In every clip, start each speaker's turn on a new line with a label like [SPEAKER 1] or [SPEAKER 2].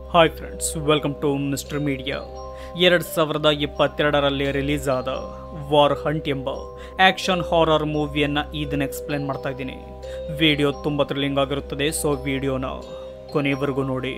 [SPEAKER 1] hi friends welcome to mister media ಎರಡು ಸಾವಿರದ ಇಪ್ಪತ್ತೆರಡರಲ್ಲಿ ರಿಲೀಸ್ ಆದ ವಾರ್ ಹಂಟ್ ಎಂಬ ಆ್ಯಕ್ಷನ್ ಹಾರರ್ ಮೂವಿಯನ್ನು ಈ ದಿನ ಎಕ್ಸ್ಪ್ಲೇನ್ ಮಾಡ್ತಾ ಇದ್ದೀನಿ ವಿಡಿಯೋ ತುಂಬ ಥ್ರಿಲ್ಲಿಂಗ್ ಆಗಿರುತ್ತದೆ ಸೊ ವಿಡಿಯೋನ ಕೊನೆಯವರೆಗೂ ನೋಡಿ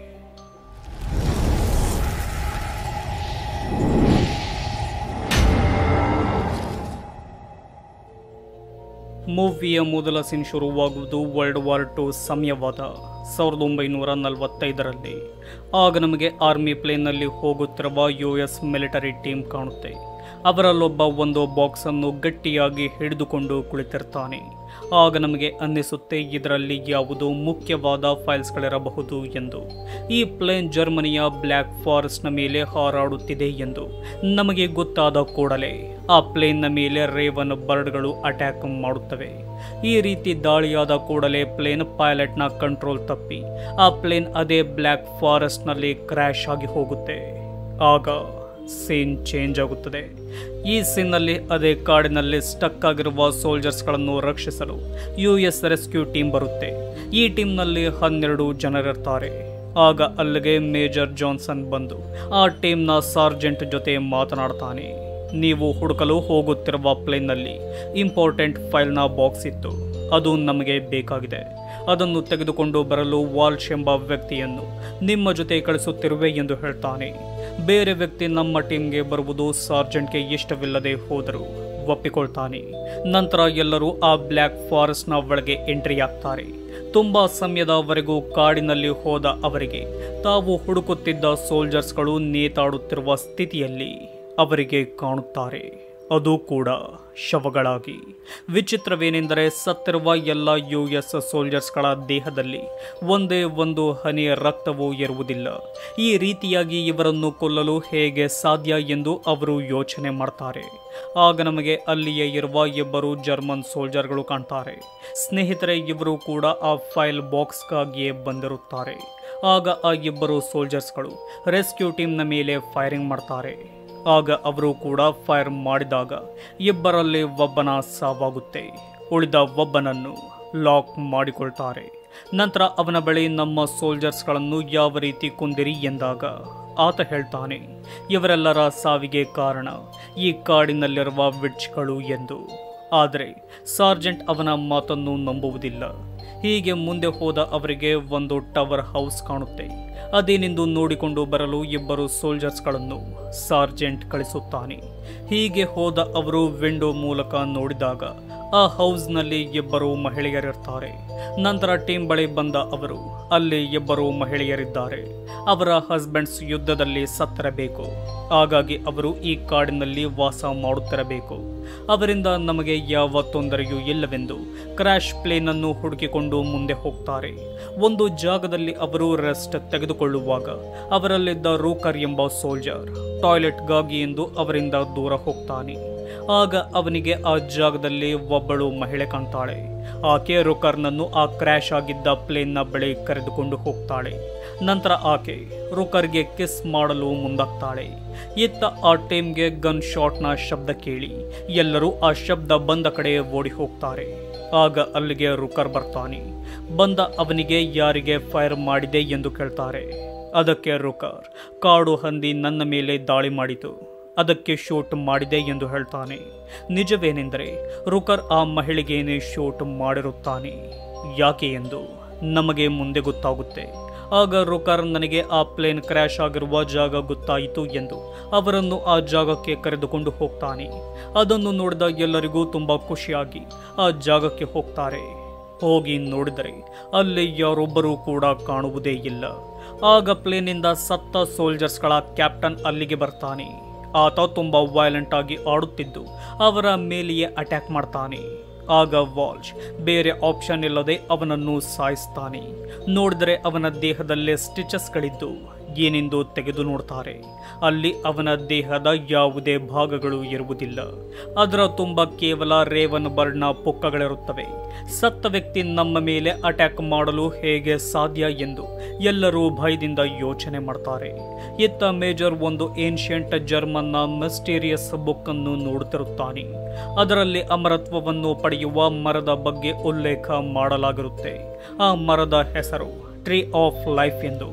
[SPEAKER 1] ಮೂವಿಯ ಮೊದಲ ಸೀನ್ ಶುರುವಾಗುವುದು ವರ್ಲ್ಡ್ ವಾರ್ ಟು ಸಮಯವಾದ ಸಾವಿರದ ಒಂಬೈನೂರ ನಲವತ್ತೈದರಲ್ಲಿ ಆಗ ನಮಗೆ ಆರ್ಮಿ ಪ್ಲೇನ್ನಲ್ಲಿ ಹೋಗುತ್ತಿರುವ ಯು ಎಸ್ ಮಿಲಿಟರಿ ಟೀಮ್ ಕಾಣುತ್ತೆ ಅವರಲ್ಲೊಬ್ಬ ಒಂದು ಬಾಕ್ಸನ್ನು ಗಟ್ಟಿಯಾಗಿ ಹಿಡಿದುಕೊಂಡು ಕುಳಿತಿರ್ತಾನೆ ಆಗ ನಮಗೆ ಅನ್ನಿಸುತ್ತೆ ಇದರಲ್ಲಿ ಯಾವುದು ಮುಖ್ಯವಾದ ಫೈಲ್ಸ್ಗಳಿರಬಹುದು ಎಂದು ಈ ಪ್ಲೇನ್ ಜರ್ಮನಿಯ ಬ್ಲ್ಯಾಕ್ ಫಾರೆಸ್ಟ್ನ ಮೇಲೆ ಹಾರಾಡುತ್ತಿದೆ ಎಂದು ನಮಗೆ ಗೊತ್ತಾದ ಕೂಡಲೇ ಆ ಪ್ಲೇನ್ನ ಮೇಲೆ ರೇವನ್ ಬರ್ಡ್ಗಳು ಅಟ್ಯಾಕ್ ಮಾಡುತ್ತವೆ ಈ ರೀತಿ ದಾಳಿಯಾದ ಕೂಡಲೇ ಪ್ಲೇನ್ ಪೈಲಟ್ನ ಕಂಟ್ರೋಲ್ ತಪ್ಪಿ ಆ ಪ್ಲೇನ್ ಅದೇ ಬ್ಲ್ಯಾಕ್ ಫಾರೆಸ್ಟ್ನಲ್ಲಿ ಕ್ರ್ಯಾಶ್ ಆಗಿ ಹೋಗುತ್ತೆ ಆಗ ಸೀನ್ ಚೇಂಜ್ ಆಗುತ್ತದೆ ಈ ಸೀನ್ನಲ್ಲಿ ಅದೇ ಕಾಡಿನಲ್ಲಿ ಸ್ಟಕ್ ಆಗಿರುವ ಸೋಲ್ಜರ್ಸ್ಗಳನ್ನು ರಕ್ಷಿಸಲು ಯು ಎಸ್ ರೆಸ್ಕ್ಯೂ ಟೀಮ್ ಬರುತ್ತೆ ಈ ಟೀಮ್ನಲ್ಲಿ ಹನ್ನೆರಡು ಜನರಿರ್ತಾರೆ ಆಗ ಅಲ್ಲಿಗೆ ಮೇಜರ್ ಜಾನ್ಸನ್ ಬಂದು ಆ ಟೀಮ್ನ ಸಾರ್ಜೆಂಟ್ ಜೊತೆ ಮಾತನಾಡ್ತಾನೆ ನೀವು ಹುಡುಕಲು ಹೋಗುತ್ತಿರುವ ಪ್ಲೇನ್ನಲ್ಲಿ ಇಂಪಾರ್ಟೆಂಟ್ ಫೈಲ್ನ ಬಾಕ್ಸ್ ಇತ್ತು ಅದು ನಮಗೆ ಬೇಕಾಗಿದೆ ಅದನ್ನು ತೆಗೆದುಕೊಂಡು ಬರಲು ವಾಲ್ಶ್ ಎಂಬ ವ್ಯಕ್ತಿಯನ್ನು ನಿಮ್ಮ ಜೊತೆ ಕಳಿಸುತ್ತಿರುವೆ ಎಂದು ಹೇಳ್ತಾನೆ ಬೇರೆ ವ್ಯಕ್ತಿ ನಮ್ಮ ಟೀಮ್ಗೆ ಬರುವುದು ಸಾರ್ಜೆಂಟ್ಗೆ ಇಷ್ಟವಿಲ್ಲದೆ ಹೋದರು ಒಪ್ಪಿಕೊಳ್ತಾನೆ ನಂತರ ಎಲ್ಲರೂ ಆ ಬ್ಲ್ಯಾಕ್ ಫಾರೆಸ್ಟ್ನ ಒಳಗೆ ಎಂಟ್ರಿ ಆಗ್ತಾರೆ ತುಂಬಾ ಸಮಯದವರೆಗೂ ಕಾಡಿನಲ್ಲಿ ಹೋದ ಅವರಿಗೆ ತಾವು ಹುಡುಕುತ್ತಿದ್ದ ಸೋಲ್ಜರ್ಸ್ಗಳು ನೇತಾಡುತ್ತಿರುವ ಸ್ಥಿತಿಯಲ್ಲಿ ಅವರಿಗೆ ಕಾಣುತ್ತಾರೆ ಅದು ಕೂಡ ಶವಗಳಾಗಿ ವಿಚಿತ್ರವೇನೆಂದರೆ ಸತ್ತಿರುವ ಎಲ್ಲ ಯು ಎಸ್ ಸೋಲ್ಜರ್ಸ್ಗಳ ದೇಹದಲ್ಲಿ ಒಂದೇ ಒಂದು ಹನಿ ರಕ್ತವೂ ಇರುವುದಿಲ್ಲ ಈ ರೀತಿಯಾಗಿ ಇವರನ್ನು ಕೊಲ್ಲಲು ಹೇಗೆ ಸಾಧ್ಯ ಎಂದು ಅವರು ಯೋಚನೆ ಮಾಡ್ತಾರೆ ಆಗ ನಮಗೆ ಅಲ್ಲಿಯೇ ಇರುವ ಇಬ್ಬರು ಜರ್ಮನ್ ಸೋಲ್ಜರ್ಗಳು ಕಾಣ್ತಾರೆ ಸ್ನೇಹಿತರೆ ಇವರು ಕೂಡ ಆ ಫೈಲ್ ಬಾಕ್ಸ್ಗಾಗಿಯೇ ಬಂದಿರುತ್ತಾರೆ ಆಗ ಆ ಇಬ್ಬರು ಸೋಲ್ಜರ್ಸ್ಗಳು ರೆಸ್ಕ್ಯೂ ಟೀಮ್ನ ಮೇಲೆ ಫೈರಿಂಗ್ ಮಾಡ್ತಾರೆ ಆಗ ಅವರು ಕೂಡ ಫೈರ್ ಮಾಡಿದಾಗ ಇಬ್ಬರಲ್ಲಿ ಒಬ್ಬನ ಸಾವಾಗುತ್ತೆ ಉಳಿದ ಒಬ್ಬನನ್ನು ಲಾಕ್ ಮಾಡಿಕೊಳ್ತಾರೆ ನಂತರ ಅವನ ಬಳಿ ನಮ್ಮ ಸೋಲ್ಜರ್ಸ್ಗಳನ್ನು ಯಾವ ರೀತಿ ಕೊಂದಿರಿ ಎಂದಾಗ ಆತ ಹೇಳ್ತಾನೆ ಇವರೆಲ್ಲರ ಸಾವಿಗೆ ಕಾರಣ ಈ ಕಾಡಿನಲ್ಲಿರುವ ವಿಡ್ಜ್ಗಳು ಎಂದು ಆದರೆ ಸಾರ್ಜೆಂಟ್ ಅವನ ಮಾತನ್ನು ನಂಬುವುದಿಲ್ಲ ಹೀಗೆ ಮುಂದೆ ಹೋದ ಅವರಿಗೆ ಒಂದು ಟವರ್ ಹೌಸ್ ಕಾಣುತ್ತೆ ಅದೇನೆಂದು ನೋಡಿಕೊಂಡು ಬರಲು ಇಬ್ಬರು ಸೋಲ್ಜರ್ಸ್ಗಳನ್ನು ಸಾರ್ಜೆಂಟ್ ಕಳಿಸುತ್ತಾನೆ ಹೀಗೆ ಹೋದ ಅವರು ವಿಂಡೋ ಮೂಲಕ ನೋಡಿದಾಗ ಆ ಹೌಸ್ನಲ್ಲಿ ಇಬ್ಬರು ಮಹಿಳೆಯರಿರ್ತಾರೆ ನಂತರ ಟೀಮ್ ಬಳಿ ಬಂದ ಅವರು ಅಲ್ಲಿ ಇಬ್ಬರು ಮಹಿಳೆಯರಿದ್ದಾರೆ ಅವರ ಹಸ್ಬೆಂಡ್ಸ್ ಯುದ್ಧದಲ್ಲಿ ಸತ್ತಿರಬೇಕು ಹಾಗಾಗಿ ಅವರು ಈ ಕಾಡಿನಲ್ಲಿ ವಾಸ ಮಾಡುತ್ತಿರಬೇಕು ಅವರಿಂದ ನಮಗೆ ಯಾವ ತೊಂದರೆಯೂ ಇಲ್ಲವೆಂದು ಕ್ರ್ಯಾಶ್ ಪ್ಲೇನ್ ಅನ್ನು ಹುಡುಕಿಕೊಂಡು ಮುಂದೆ ಹೋಗ್ತಾರೆ ಒಂದು ಜಾಗದಲ್ಲಿ ಅವರು ರೆಸ್ಟ್ ತೆಗೆದುಕೊಳ್ಳುವಾಗ ಅವರಲ್ಲಿದ್ದ ರೂಕರ್ ಎಂಬ ಸೋಲ್ಜರ್ ಟಾಯ್ಲೆಟ್ಗಾಗಿ ಎಂದು ಅವರಿಂದ ದೂರ ಹೋಗ್ತಾನೆ ಆಗ ಅವನಿಗೆ ಆ ಜಾಗದಲ್ಲಿ ಒಬ್ಬಳು ಮಹಿಳೆ ಕಾಣ್ತಾಳೆ ಆಕೆ ರುಕರ್ನನ್ನು ಆ ಕ್ರ್ಯಾಶ್ ಆಗಿದ್ದ ಪ್ಲೇನ್ನ ಬಳಿ ಕರೆದುಕೊಂಡು ಹೋಗ್ತಾಳೆ ನಂತರ ಆಕೆ ರುಕರ್ಗೆ ಕಿಸ್ ಮಾಡಲು ಮುಂದಾಗ್ತಾಳೆ ಇತ್ತ ಆ ಟೀಮ್ಗೆ ಗನ್ ಶಾಟ್ನ ಶಬ್ದ ಕೇಳಿ ಎಲ್ಲರೂ ಆ ಶಬ್ದ ಬಂದ ಕಡೆ ಓಡಿ ಹೋಗ್ತಾರೆ ಆಗ ಅಲ್ಲಿಗೆ ರುಕರ್ ಬರ್ತಾನೆ ಬಂದ ಅವನಿಗೆ ಯಾರಿಗೆ ಫೈರ್ ಮಾಡಿದೆ ಎಂದು ಕೇಳ್ತಾರೆ ಅದಕ್ಕೆ ರುಕರ್ ಕಾಡು ಹಂದಿ ನನ್ನ ಮೇಲೆ ದಾಳಿ ಮಾಡಿತು ಅದಕ್ಕೆ ಶೂಟ್ ಮಾಡಿದೆ ಎಂದು ಹೇಳ್ತಾನೆ ನಿಜವೇನೆಂದರೆ ರುಕರ್ ಆ ಮಹಿಳೆಗೇನೆ ಶೂಟ್ ಮಾಡಿರುತ್ತಾನೆ ಯಾಕೆ ಎಂದು ನಮಗೆ ಮುಂದೆ ಗೊತ್ತಾಗುತ್ತೆ ಆಗ ರುಕರ್ ನನಗೆ ಆ ಪ್ಲೇನ್ ಕ್ರ್ಯಾಶ್ ಆಗಿರುವ ಜಾಗ ಗೊತ್ತಾಯಿತು ಎಂದು ಅವರನ್ನು ಆ ಜಾಗಕ್ಕೆ ಕರೆದುಕೊಂಡು ಹೋಗ್ತಾನೆ ಅದನ್ನು ನೋಡಿದ ಎಲ್ಲರಿಗೂ ತುಂಬ ಖುಷಿಯಾಗಿ ಆ ಜಾಗಕ್ಕೆ ಹೋಗ್ತಾರೆ ಹೋಗಿ ನೋಡಿದರೆ ಅಲ್ಲಿ ಯಾರೊಬ್ಬರೂ ಕೂಡ ಕಾಣುವುದೇ ಇಲ್ಲ ಆಗ ಪ್ಲೇನಿಂದ ಸತ್ತ ಸೋಲ್ಜರ್ಸ್ಗಳ ಕ್ಯಾಪ್ಟನ್ ಅಲ್ಲಿಗೆ ಬರ್ತಾನೆ ಆತ ತುಂಬ ವೈಲೆಂಟ್ ಆಗಿ ಆಡುತ್ತಿದ್ದು ಅವರ ಮೇಲೆಯೇ ಅಟ್ಯಾಕ್ ಮಾಡ್ತಾನೆ ಆಗ ವಾಲ್ಶ್ ಬೇರೆ ಆಪ್ಷನ್ ಇಲ್ಲದೆ ಅವನನ್ನು ಸಾಯಿಸ್ತಾನೆ ನೋಡಿದರೆ ಅವನ ದೇಹದಲ್ಲೇ ಸ್ಟಿಚಸ್ಗಳಿದ್ದು ಏನೆಂದು ತೆಗೆದು ನೋಡ್ತಾರೆ ಅಲ್ಲಿ ಅವನ ದೇಹದ ಯಾವುದೇ ಭಾಗಗಳು ಇರುವುದಿಲ್ಲ ಅದರ ತುಂಬ ಕೇವಲ ರೇವನ್ ಬರ್ಡ್ನ ಪುಕ್ಕಗಳಿರುತ್ತವೆ ಸತ್ತ ವ್ಯಕ್ತಿ ನಮ್ಮ ಮೇಲೆ ಅಟ್ಯಾಕ್ ಮಾಡಲು ಹೇಗೆ ಸಾಧ್ಯ ಎಂದು ಎಲ್ಲರೂ ಭಯದಿಂದ ಯೋಚನೆ ಮಾಡ್ತಾರೆ ಇತ್ತ ಮೇಜರ್ ಒಂದು ಏನ್ಷಿಯಂಟ್ ಜರ್ಮನ್ನ ಮಿಸ್ಟೀರಿಯಸ್ ಬುಕ್ ಅನ್ನು ನೋಡುತ್ತಿರುತ್ತಾನೆ ಅದರಲ್ಲಿ ಅಮರತ್ವವನ್ನು ಪಡೆಯುವ ಮರದ ಬಗ್ಗೆ ಉಲ್ಲೇಖ ಮಾಡಲಾಗಿರುತ್ತೆ ಆ ಮರದ ಹೆಸರು ಟ್ರೀ ಆಫ್ ಲೈಫ್ ಎಂದು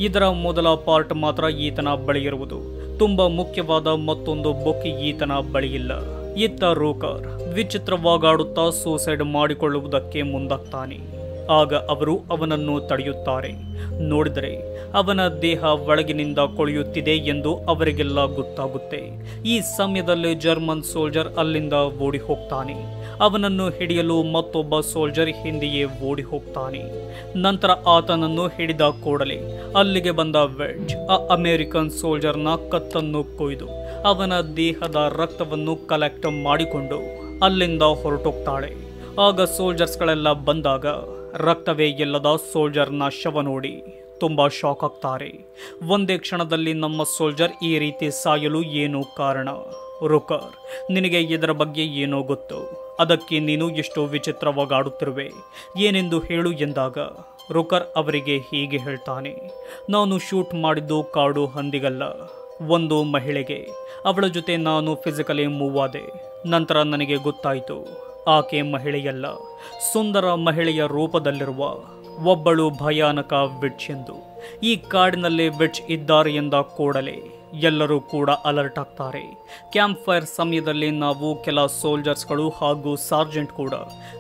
[SPEAKER 1] ಇದರ ಮೊದಲ ಪಾರ್ಟ್ ಮಾತ್ರ ಈತನ ಬಳಿ ಇರುವುದು ತುಂಬಾ ಮುಖ್ಯವಾದ ಮತ್ತೊಂದು ಬುಕ್ ಈತನ ಬಳಿಯಿಲ್ಲ ಇತ್ತ ರೂಕರ್ ವಿಚಿತ್ರವಾಗಾಡುತ್ತಾ ಸೂಸೈಡ್ ಮಾಡಿಕೊಳ್ಳುವುದಕ್ಕೆ ಮುಂದಾಗ್ತಾನೆ ಆಗ ಅವರು ಅವನನ್ನು ತಡೆಯುತ್ತಾರೆ ನೋಡಿದರೆ ಅವನ ದೇಹ ಒಳಗಿನಿಂದ ಕೊಳೆಯುತ್ತಿದೆ ಎಂದು ಅವರಿಗೆಲ್ಲ ಗೊತ್ತಾಗುತ್ತೆ ಈ ಸಮಯದಲ್ಲಿ ಜರ್ಮನ್ ಸೋಲ್ಜರ್ ಅಲ್ಲಿಂದ ಓಡಿ ಹೋಗ್ತಾನೆ ಅವನನ್ನು ಹಿಡಿಯಲು ಮತ್ತೊಬ್ಬ ಸೋಲ್ಜರ್ ಹಿಂದೆಯೇ ಓಡಿ ಹೋಗ್ತಾನೆ ನಂತರ ಆತನನ್ನು ಹಿಡಿದ ಕೂಡಲೇ ಅಲ್ಲಿಗೆ ಬಂದ ವೆಡ್ಜ್ ಆ ಅಮೆರಿಕನ್ ಸೋಲ್ಜರ್ನ ಕತ್ತನ್ನು ಕೊಯ್ದು ಅವನ ದೇಹದ ರಕ್ತವನ್ನು ಕಲೆಕ್ಟ್ ಮಾಡಿಕೊಂಡು ಅಲ್ಲಿಂದ ಹೊರಟೋಗ್ತಾಳೆ ಆಗ ಸೋಲ್ಜರ್ಸ್ಗಳೆಲ್ಲ ಬಂದಾಗ ರಕ್ತವೇ ಇಲ್ಲದ ಸೋಲ್ಜರ್ನ ಶವ ನೋಡಿ ತುಂಬ ಶಾಕ್ ಆಗ್ತಾರೆ ಒಂದೇ ಕ್ಷಣದಲ್ಲಿ ನಮ್ಮ ಸೋಲ್ಜರ್ ಈ ರೀತಿ ಸಾಯಲು ಏನು ಕಾರಣ ರುಕರ್ ನಿನಗೆ ಇದರ ಬಗ್ಗೆ ಏನೋ ಗೊತ್ತು ಅದಕ್ಕೆ ನೀನು ಎಷ್ಟು ವಿಚಿತ್ರವಾಗಾಡುತ್ತಿರುವೆ ಏನೆಂದು ಹೇಳು ಎಂದಾಗ ರುಕರ್ ಅವರಿಗೆ ಹೀಗೆ ಹೇಳ್ತಾನೆ ನಾನು ಶೂಟ್ ಮಾಡಿದ್ದು ಕಾಡು ಹಂದಿಗಲ್ಲ ಒಂದು ಮಹಿಳೆಗೆ ಅವಳ ಜೊತೆ ನಾನು ಫಿಸಿಕಲಿ ಮೂವ್ ಆದೆ ನಂತರ ನನಗೆ ಗೊತ್ತಾಯಿತು ಆಕೆ ಮಹಿಳೆಯಲ್ಲ ಸುಂದರ ಮಹಿಳೆಯ ರೂಪದಲ್ಲಿರುವ ಒಬ್ಬಳು ಭಯಾನಕ ವಿಡ್ಜ್ ಎಂದು ಈ ಕಾಡಿನಲ್ಲಿ ವಿಡ್ಜ್ ಇದ್ದಾರೆ ಎಂದ ಕೂಡಲೇ ಎಲ್ಲರೂ ಕೂಡ ಅಲರ್ಟ್ ಆಗ್ತಾರೆ ಕ್ಯಾಂಪ್ ಫೈರ್ ಸಮಯದಲ್ಲಿ ನಾವು ಕೆಲ ಸೋಲ್ಜರ್ಸ್ಗಳು ಹಾಗೂ ಸಾರ್ಜೆಂಟ್ ಕೂಡ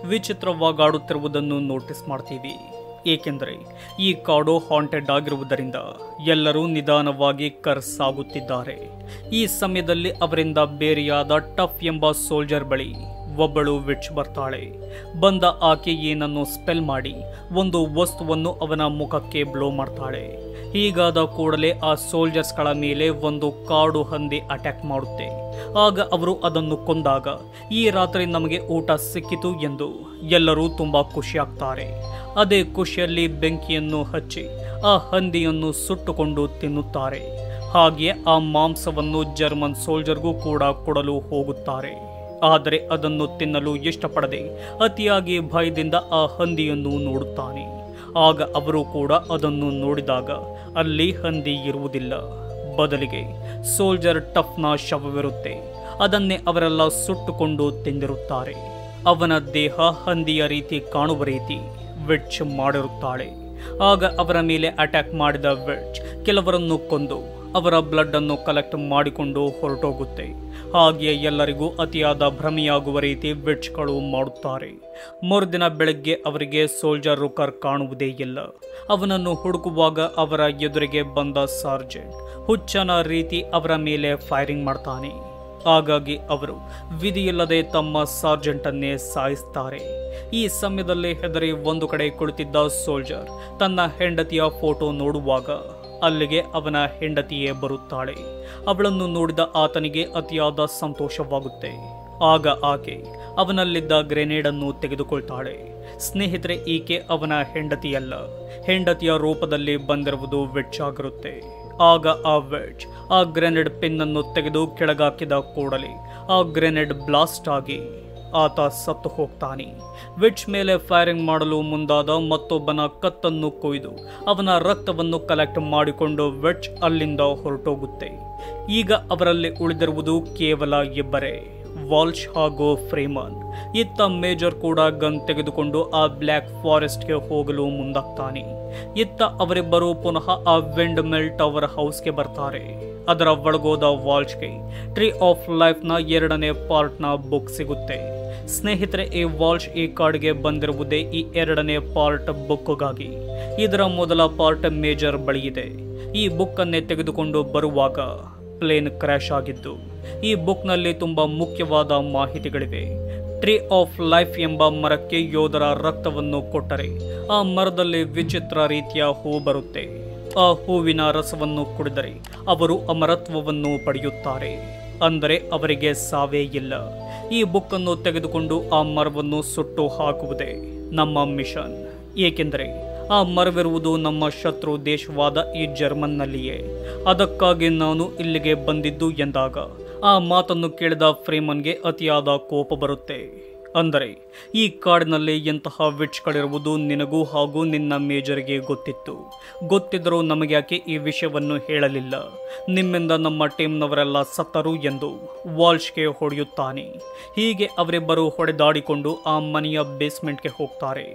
[SPEAKER 1] ವಿಚಿತ್ರವಾಗಾಡುತ್ತಿರುವುದನ್ನು ನೋಟಿಸ್ ಮಾಡ್ತೀವಿ ಏಕೆಂದರೆ ಈ ಕಾಡು ಹಾಂಟೆಡ್ ಆಗಿರುವುದರಿಂದ ಎಲ್ಲರೂ ನಿಧಾನವಾಗಿ ಕರ್ಸಾಗುತ್ತಿದ್ದಾರೆ ಈ ಸಮಯದಲ್ಲಿ ಅವರಿಂದ ಬೇರೆಯಾದ ಟಫ್ ಎಂಬ ಸೋಲ್ಜರ್ ಬಳಿ ಒಬ್ಬಳು ವಿಚ್ ಬರ್ತಾಳೆ ಬಂದ ಆಕೆ ಏನನ್ನು ಸ್ಪೆಲ್ ಮಾಡಿ ಒಂದು ವಸ್ತುವನ್ನು ಅವನ ಮುಖಕ್ಕೆ ಬ್ಲೋ ಮಾಡ್ತಾಳೆ ಹೀಗಾದ ಕೂಡಲೇ ಆ ಸೋಲ್ಜರ್ಸ್ಗಳ ಮೇಲೆ ಒಂದು ಕಾಡು ಹಂದಿ ಅಟ್ಯಾಕ್ ಮಾಡುತ್ತೆ ಆಗ ಅವರು ಅದನ್ನು ಕೊಂದಾಗ ಈ ರಾತ್ರಿ ನಮಗೆ ಊಟ ಸಿಕ್ಕಿತು ಎಂದು ಎಲ್ಲರೂ ತುಂಬಾ ಖುಷಿಯಾಗ್ತಾರೆ ಅದೇ ಖುಷಿಯಲ್ಲಿ ಬೆಂಕಿಯನ್ನು ಹಚ್ಚಿ ಆ ಹಂದಿಯನ್ನು ಸುಟ್ಟುಕೊಂಡು ತಿನ್ನುತ್ತಾರೆ ಹಾಗೆಯೇ ಆ ಮಾಂಸವನ್ನು ಜರ್ಮನ್ ಸೋಲ್ಜರ್ಗೂ ಕೂಡ ಕೊಡಲು ಹೋಗುತ್ತಾರೆ ಆದರೆ ಅದನ್ನು ತಿನ್ನಲು ಇಷ್ಟಪಡದೆ ಅತಿಯಾಗಿ ಭಯದಿಂದ ಆ ಹಂದಿಯನ್ನು ನೋಡುತ್ತಾನೆ ಆಗ ಅವರು ಕೂಡ ಅದನ್ನು ನೋಡಿದಾಗ ಅಲ್ಲಿ ಹಂದಿ ಇರುವುದಿಲ್ಲ ಬದಲಿಗೆ ಸೋಲ್ಜರ್ ಟಫ್ನ ಶವವಿರುತ್ತೆ ಅದನ್ನೇ ಅವರೆಲ್ಲ ಸುಟ್ಟುಕೊಂಡು ತಿಂದಿರುತ್ತಾರೆ ಅವನ ದೇಹ ಹಂದಿಯ ರೀತಿ ಕಾಣುವ ರೀತಿ ವೆಡ್ಜ್ ಮಾಡಿರುತ್ತಾಳೆ ಆಗ ಅವರ ಮೇಲೆ ಅಟ್ಯಾಕ್ ಮಾಡಿದ ವೆಡ್ಜ್ ಕೆಲವರನ್ನು ಕೊಂದು ಅವರ ಬ್ಲಡ್ ಅನ್ನು ಕಲೆಕ್ಟ್ ಮಾಡಿಕೊಂಡು ಹೊರಟೋಗುತ್ತೆ ಹಾಗೆಯೇ ಎಲ್ಲರಿಗೂ ಅತಿಯಾದ ಭ್ರಮೆಯಾಗುವ ರೀತಿ ವೆಡ್ಜ್ಗಳು ಮಾಡುತ್ತಾರೆ ಮರುದಿನ ಬೆಳಗ್ಗೆ ಅವರಿಗೆ ಸೋಲ್ಜರ್ ರುಕರ್ ಕಾಣುವುದೇ ಇಲ್ಲ ಅವನನ್ನು ಹುಡುಕುವಾಗ ಅವರ ಎದುರಿಗೆ ಬಂದ ಸಾರ್ಜೆಂಟ್ ಹುಚ್ಚನ ರೀತಿ ಅವರ ಮೇಲೆ ಫೈರಿಂಗ್ ಮಾಡ್ತಾನೆ ಹಾಗಾಗಿ ಅವರು ವಿಧಿಯಿಲ್ಲದೆ ತಮ್ಮ ಸಾರ್ಜೆಂಟನ್ನೇ ಸಾಯಿಸ್ತಾರೆ ಈ ಸಮಯದಲ್ಲಿ ಹೆದರಿ ಒಂದು ಕಡೆ ಕುಳಿತಿದ್ದ ಸೋಲ್ಜರ್ ತನ್ನ ಹೆಂಡತಿಯ ಫೋಟೋ ನೋಡುವಾಗ ಅಲ್ಲಿಗೆ ಅವನ ಹೆಂಡತಿಯೇ ಬರುತ್ತಾಳೆ ಅವಳನ್ನು ನೋಡಿದ ಆತನಿಗೆ ಅತಿಯಾದ ಸಂತೋಷವಾಗುತ್ತೆ ಆಗ ಆಕೆ ಅವನಲ್ಲಿದ್ದ ಗ್ರೆನೇಡ್ ಅನ್ನು ತೆಗೆದುಕೊಳ್ತಾಳೆ ಸ್ನೇಹಿತರೆ ಈಕೆ ಅವನ ಹೆಂಡತಿಯಲ್ಲ ಹೆಂಡತಿಯ ರೂಪದಲ್ಲಿ ಬಂದಿರುವುದು ವೆಡ್ಜ್ ಆಗಿರುತ್ತೆ ಆಗ ಆ ವೆಡ್ಜ್ ಆ ಗ್ರೆನೇಡ್ ಪಿನ್ ಅನ್ನು ತೆಗೆದು ಕೆಳಗಾಕಿದ ಕೂಡಲೇ ಆ ಗ್ರೆನೇಡ್ ಬ್ಲಾಸ್ಟ್ ಆಗಿ ಆತ ಸತ್ತು ಹೋಗ್ತಾನೆ ವಿಡ್ಜ್ ಮೇಲೆ ಫೈರಿಂಗ್ ಮಾಡಲು ಮುಂದಾದ ಮತ್ತೊಬ್ಬನ ಕತ್ತನ್ನು ಕೊಯ್ದು ಅವನ ರಕ್ತವನ್ನು ಕಲೆಕ್ಟ್ ಮಾಡಿಕೊಂಡು ವೆಡ್ಜ್ ಅಲ್ಲಿಂದ ಹೊರಟೋಗುತ್ತೆ ಈಗ ಅವರಲ್ಲಿ ಉಳಿದಿರುವುದು ಕೇವಲ ಇಬ್ಬರೇ ವಾಲ್ಶ್ ಹಾಗೂ ಫ್ರೀಮನ್ ಇತ್ತ ಮೇಜರ್ ಕೂಡ ಗನ್ ತೆಗೆದುಕೊಂಡು ಆ ಬ್ಲ್ಯಾಕ್ ಫಾರೆಸ್ಟ್ಗೆ ಹೋಗಲು ಮುಂದಾಗ್ತಾನೆ ಇತ್ತ ಅವರಿಬ್ಬರು ಪುನಃ ಆ ವಿಂಡ್ ಮಿಲ್ ಟವರ್ ಹೌಸ್ಗೆ ಬರ್ತಾರೆ ಅದರ ಒಳಗೋದ ವಾಲ್ಶ್ಗೆ ಟ್ರೀ ಆಫ್ ಲೈಫ್ನ ಎರಡನೇ ಪಾರ್ಟ್ನ ಬುಕ್ ಸಿಗುತ್ತೆ ಸ್ನೇಹಿತರೆ ಈ ವಾಲ್ಶ್ ಈ ಕಾಡ್ಗೆ ಬಂದಿರುವುದೇ ಈ ಎರಡನೇ ಪಾರ್ಟ್ ಬುಕ್ಗಾಗಿ ಇದರ ಮೊದಲ ಪಾರ್ಟ್ ಮೇಜರ್ ಬಳಿ ಇದೆ ಈ ಬುಕ್ಕನ್ನೇ ತೆಗೆದುಕೊಂಡು ಬರುವಾಗ ಪ್ಲೇನ್ ಕ್ರ್ಯಾಶ್ ಆಗಿದ್ದು ಈ ಬುಕ್ನಲ್ಲಿ ತುಂಬ ಮುಖ್ಯವಾದ ಮಾಹಿತಿಗಳಿವೆ ಟ್ರೀ ಆಫ್ ಲೈಫ್ ಎಂಬ ಮರಕ್ಕೆ ಯೋಧರ ರಕ್ತವನ್ನು ಕೊಟ್ಟರೆ ಆ ಮರದಲ್ಲಿ ವಿಚಿತ್ರ ರೀತಿಯ ಹೂ ಬರುತ್ತೆ ಆ ಹೂವಿನ ರಸವನ್ನು ಕುಡಿದರೆ ಅವರು ಅಮರತ್ವವನ್ನು ಪಡೆಯುತ್ತಾರೆ ಅಂದರೆ ಅವರಿಗೆ ಸಾವೇ ಇಲ್ಲ ಈ ಬುಕ್ಕನ್ನು ತೆಗೆದುಕೊಂಡು ಆ ಮರವನ್ನು ಸುಟ್ಟು ಹಾಕುವುದೇ ನಮ್ಮ ಮಿಷನ್ ಏಕೆಂದರೆ ಆ ಮರವಿರುವುದು ನಮ್ಮ ಶತ್ರು ದೇಶವಾದ ಈ ಜರ್ಮನ್ನಲ್ಲಿಯೇ ಅದಕ್ಕಾಗಿ ನಾನು ಇಲ್ಲಿಗೆ ಬಂದಿದ್ದು ಎಂದಾಗ ಆ ಮಾತನ್ನು ಕೇಳಿದ ಫ್ರೇಮನ್ಗೆ ಅತಿಯಾದ ಕೋಪ ಬರುತ್ತೆ ಅಂದರೆ ಈ ಕಾಡಿನಲ್ಲಿ ಎಂತಹ ವಿಟ್ಸ್ಗಳಿರುವುದು ನಿನಗೂ ಹಾಗೂ ನಿನ್ನ ಮೇಜರ್ಗೆ ಗೊತ್ತಿತ್ತು ಗೊತ್ತಿದ್ದರೂ ನಮಗೆ ಯಾಕೆ ಈ ವಿಷಯವನ್ನು ಹೇಳಲಿಲ್ಲ ನಿಮ್ಮಿಂದ ನಮ್ಮ ಟೀಮ್ನವರೆಲ್ಲ ಸತ್ತರು ಎಂದು ವಾಲ್ಶ್ಗೆ ಹೊಡೆಯುತ್ತಾನೆ ಹೀಗೆ ಅವರಿಬ್ಬರು ಹೊಡೆದಾಡಿಕೊಂಡು ಆ ಮನೆಯ ಬೇಸ್ಮೆಂಟ್ಗೆ ಹೋಗ್ತಾರೆ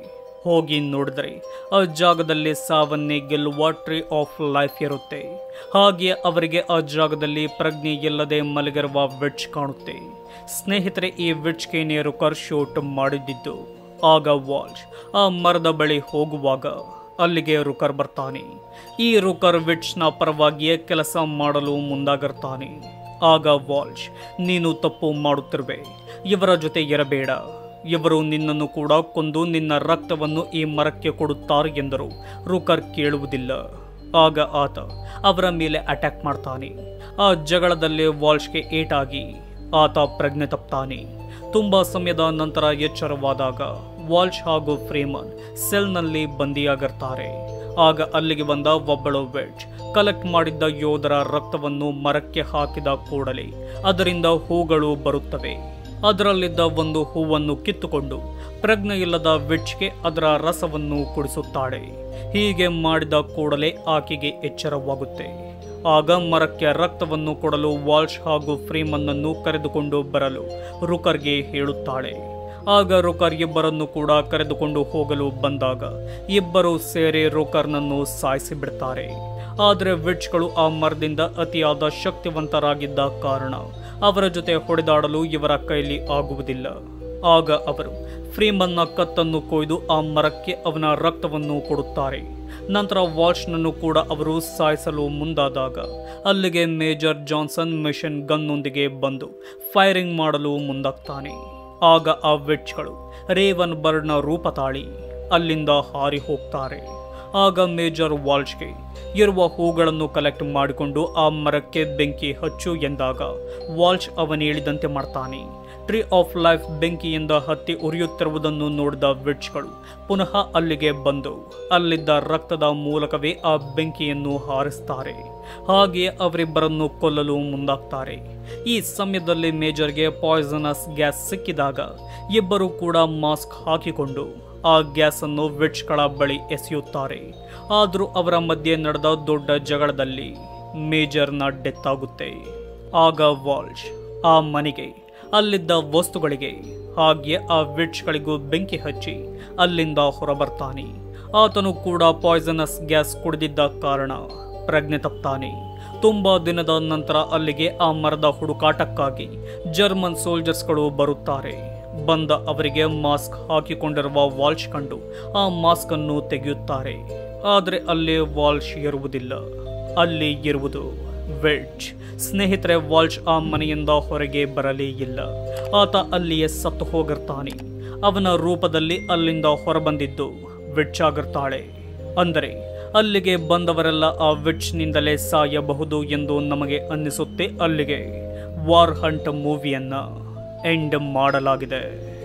[SPEAKER 1] ಹೋಗಿ ನೋಡಿದ್ರೆ ಆ ಜಾಗದಲ್ಲಿ ಸಾವನ್ನೇ ಗೆಲ್ಲುವ ಟ್ರೀ ಆಫ್ ಲೈಫ್ ಇರುತ್ತೆ ಹಾಗೆ ಅವರಿಗೆ ಆ ಜಾಗದಲ್ಲಿ ಪ್ರಜ್ಞೆ ಇಲ್ಲದೆ ಮಲಗಿರುವ ವಿಡ್ಜ್ ಕಾಣುತ್ತೆ ಸ್ನೇಹಿತರೆ ಈ ವಿಡ್ಜ್ಗೆ ನೇರುಕರ್ ಶೂಟ್ ಮಾಡಿದ್ದಿದ್ದು ಆಗ ವಾಲ್ಶ್ ಆ ಮರದ ಬಳಿ ಹೋಗುವಾಗ ಅಲ್ಲಿಗೆ ರುಕರ್ ಬರ್ತಾನೆ ಈ ರುಕರ್ ವಿಡ್ಜ್ನ ಪರವಾಗಿಯೇ ಕೆಲಸ ಮಾಡಲು ಮುಂದಾಗಿರ್ತಾನೆ ಆಗ ವಾಲ್ಶ್ ನೀನು ತಪ್ಪು ಮಾಡುತ್ತಿರುವೆ ಇವರ ಜೊತೆ ಇರಬೇಡ ಇವರು ನಿನ್ನನ್ನು ಕೂಡ ಕೊಂದು ನಿನ್ನ ರಕ್ತವನ್ನು ಈ ಮರಕ್ಕೆ ಕೊಡುತ್ತಾರೆ ಎಂದರು ರುಕರ್ ಕೇಳುವುದಿಲ್ಲ ಆಗ ಆತ ಅವರ ಮೇಲೆ ಅಟ್ಯಾಕ್ ಮಾಡ್ತಾನೆ ಆ ಜಗಳದಲ್ಲಿ ವಾಲ್ಶ್ಗೆ ಏಟಾಗಿ ಆತ ಪ್ರಜ್ಞೆ ತಪ್ತಾನೆ ತುಂಬಾ ಸಮಯದ ನಂತರ ಎಚ್ಚರವಾದಾಗ ವಾಲ್ಶ್ ಹಾಗೂ ಫ್ರೇಮನ್ ಸೆಲ್ನಲ್ಲಿ ಬಂದಿಯಾಗಿರ್ತಾರೆ ಆಗ ಅಲ್ಲಿಗೆ ಬಂದ ಒಬ್ಬಳು ವೆಡ್ಜ್ ಕಲೆಕ್ಟ್ ಮಾಡಿದ್ದ ಯೋಧರ ರಕ್ತವನ್ನು ಮರಕ್ಕೆ ಹಾಕಿದ ಕೂಡಲೇ ಅದರಿಂದ ಹೂಗಳು ಬರುತ್ತವೆ ಅದರಲ್ಲಿದ್ದ ಒಂದು ಹೂವನ್ನು ಕಿತ್ತುಕೊಂಡು ಪ್ರಜ್ಞೆ ಇಲ್ಲದ ವಿಡ್ಜ್ಗೆ ಅದರ ರಸವನ್ನು ಕುಡಿಸುತ್ತಾಳೆ ಹೀಗೆ ಮಾಡಿದ ಕೂಡಲೇ ಆಕೆಗೆ ಎಚ್ಚರವಾಗುತ್ತೆ ಆಗ ಮರಕ್ಕೆ ರಕ್ತವನ್ನು ಕೊಡಲು ವಾಲ್ಶ್ ಹಾಗೂ ಫ್ರೀಮನ್ನನ್ನು ಕರೆದುಕೊಂಡು ಬರಲು ರುಕರ್ಗೆ ಹೇಳುತ್ತಾಳೆ ಆಗ ರುಕರ್ ಇಬ್ಬರನ್ನು ಕೂಡ ಕರೆದುಕೊಂಡು ಹೋಗಲು ಬಂದಾಗ ಇಬ್ಬರು ಸೇರಿ ರುಕರ್ನನ್ನು ಸಾಯಿಸಿ ಬಿಡ್ತಾರೆ ಆದರೆ ವಿಡ್ಜ್ಗಳು ಆ ಮರದಿಂದ ಅತಿಯಾದ ಶಕ್ತಿವಂತರಾಗಿದ್ದ ಕಾರಣ ಅವರ ಜೊತೆ ಹೊಡೆದಾಡಲು ಇವರ ಕೈಲಿ ಆಗುವುದಿಲ್ಲ ಆಗ ಅವರು ಫ್ರೀಮನ್ನ ಕತ್ತನ್ನು ಕೊಯ್ದು ಆ ಮರಕ್ಕೆ ಅವನ ರಕ್ತವನ್ನು ಕೊಡುತ್ತಾರೆ ನಂತರ ವಾಲ್ಶ್ನನ್ನು ಕೂಡ ಅವರು ಸಾಯಿಸಲು ಮುಂದಾದಾಗ ಅಲ್ಲಿಗೆ ಮೇಜರ್ ಜಾನ್ಸನ್ ಮಿಷನ್ ಗನ್ನೊಂದಿಗೆ ಬಂದು ಫೈರಿಂಗ್ ಮಾಡಲು ಮುಂದಾಗ್ತಾನೆ ಆಗ ಆ ವಿಡ್ಜ್ಗಳು ರೇವನ್ ಬರ್ಡ್ನ ರೂಪ ತಾಳಿ ಅಲ್ಲಿಂದ ಹಾರಿ ಹೋಗ್ತಾರೆ ಆಗ ಮೇಜರ್ ವಾಲ್ಶ್ಗೆ ಇರುವ ಹೂಗಳನ್ನು ಕಲೆಕ್ಟ್ ಮಾಡಿಕೊಂಡು ಆ ಮರಕ್ಕೆ ಬೆಂಕಿ ಹಚ್ಚು ಎಂದಾಗ ವಾಲ್ಶ್ ಅವನು ಹೇಳಿದಂತೆ ಮಾಡ್ತಾನೆ ಟ್ರೀ ಆಫ್ ಲೈಫ್ ಬೆಂಕಿಯಿಂದ ಹತ್ತಿ ಉರಿಯುತ್ತಿರುವುದನ್ನು ನೋಡಿದ ವಿಡ್ಜ್ಗಳು ಪುನಃ ಅಲ್ಲಿಗೆ ಬಂದು ಅಲ್ಲಿದ್ದ ರಕ್ತದ ಮೂಲಕವೇ ಆ ಬೆಂಕಿಯನ್ನು ಹಾರಿಸ್ತಾರೆ ಹಾಗೆಯೇ ಅವರಿಬ್ಬರನ್ನು ಕೊಲ್ಲಲು ಮುಂದಾಗ್ತಾರೆ ಈ ಸಮಯದಲ್ಲಿ ಮೇಜರ್ಗೆ ಪಾಯ್ಸನಸ್ ಗ್ಯಾಸ್ ಸಿಕ್ಕಿದಾಗ ಇಬ್ಬರು ಕೂಡ ಮಾಸ್ಕ್ ಹಾಕಿಕೊಂಡು ಆ ಗ್ಯಾಸ್ ಅನ್ನು ವಿಡ್ಜ್ಗಳ ಬಳಿ ಎಸೆಯುತ್ತಾರೆ ಆದರೂ ಅವರ ಮಧ್ಯೆ ನಡೆದ ದೊಡ್ಡ ಜಗಳದಲ್ಲಿ ಮೇಜರ್ನ ಡೆತ್ ಆಗುತ್ತೆ ಆಗ ವಾಲ್ಶ್ ಆ ಮನೆಗೆ ಅಲ್ಲಿದ್ದ ವಸ್ತುಗಳಿಗೆ ಹಾಗೆ ಆ ವಿಡ್ಜ್ಗಳಿಗೂ ಬೆಂಕಿ ಹಚ್ಚಿ ಅಲ್ಲಿಂದ ಹೊರಬರ್ತಾನೆ ಆತನು ಕೂಡ ಪಾಯ್ಸನಸ್ ಗ್ಯಾಸ್ ಕುಡಿದಿದ್ದ ಕಾರಣ ಪ್ರಜ್ಞೆ ತಪ್ತಾನೆ ತುಂಬಾ ದಿನದ ನಂತರ ಅಲ್ಲಿಗೆ ಆ ಮರದ ಹುಡುಕಾಟಕ್ಕಾಗಿ ಜರ್ಮನ್ ಸೋಲ್ಜರ್ಸ್ಗಳು ಬರುತ್ತಾರೆ ಬಂದ ಅವರಿಗೆ ಮಾಸ್ಕ್ ಹಾಕಿಕೊಂಡಿರುವ ವಾಲ್ಶ್ ಕಂಡು ಆ ಮಾಸ್ಕ್ ಅನ್ನು ತೆಗೆಯುತ್ತಾರೆ ಆದರೆ ಅಲ್ಲಿ ವಾಲ್ಶ್ ಇರುವುದಿಲ್ಲ ಅಲ್ಲಿ ಇರುವುದು ವೆಡ್ಜ್ ಸ್ನೇಹಿತರೆ ವಾಲ್ಶ್ ಆ ಮನೆಯಿಂದ ಹೊರಗೆ ಬರಲೇ ಇಲ್ಲ ಆತ ಅಲ್ಲಿಯೇ ಸತ್ತು ಹೋಗಿರ್ತಾನೆ ಅವನ ರೂಪದಲ್ಲಿ ಅಲ್ಲಿಂದ ಹೊರಬಂದಿದ್ದು ವೆಡ್ಜ್ ಆಗಿರ್ತಾಳೆ ಅಂದರೆ ಅಲ್ಲಿಗೆ ಬಂದವರೆಲ್ಲ ಆ ವೆಡ್ಜ್ನಿಂದಲೇ ಸಾಯಬಹುದು ಎಂದು ನಮಗೆ ಅನ್ನಿಸುತ್ತೆ ಅಲ್ಲಿಗೆ ವಾರ್ ಹಂಟ್ ಮೂವಿಯನ್ನ ಎಂಡ್ ಮಾಡಲಾಗಿದೆ